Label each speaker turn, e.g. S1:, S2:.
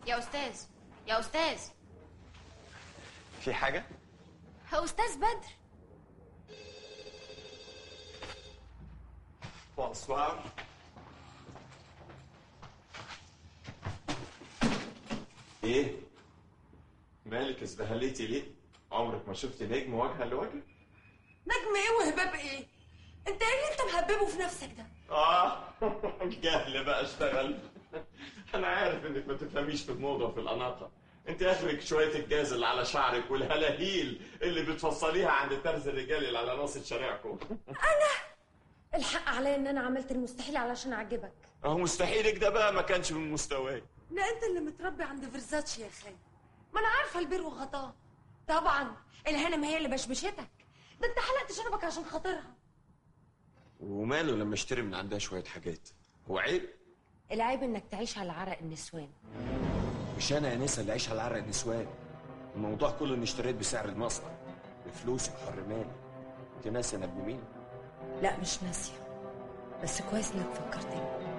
S1: يا استاذ يا استاذ
S2: في حاجه
S1: يا استاذ بدر
S2: بونسوار ايه مالك ازبهليتي ليه عمرك ما شفت نجم وجها لوجه
S3: نجم ايه وهباب ايه انت ايه اللي انت مهببه في نفسك ده
S2: اه جهل بقى اشتغل انا عارف انك ما تفهميش في الموضه وفي الاناقه انت اخرك شويه الجاز اللي على شعرك والهلاهيل اللي بتفصليها عند ترز الرجال اللي على ناصيه شارعكم
S3: الحق عليا ان انا عملت المستحيل علشان اعجبك
S2: اهو مستحيلك ده بقى ما كانش من مستواي
S3: لا انت اللي متربي عند فيرزاتشي يا خالد ما انا عارفه البير وغطاه طبعا الهانم هي اللي بشبشتك ده انت حلقت شنبك عشان خاطرها
S2: وماله لما اشتري من عندها شويه حاجات هو عيب
S3: العيب انك تعيش على عرق النسوان
S2: مش انا يا نسا اللي عايش على عرق النسوان الموضوع كله اني اشتريت بسعر المصنع بفلوسي بحر مالي انت ناسي انا ابن مين
S3: لا مش ناسيه بس كويس انك فكرتني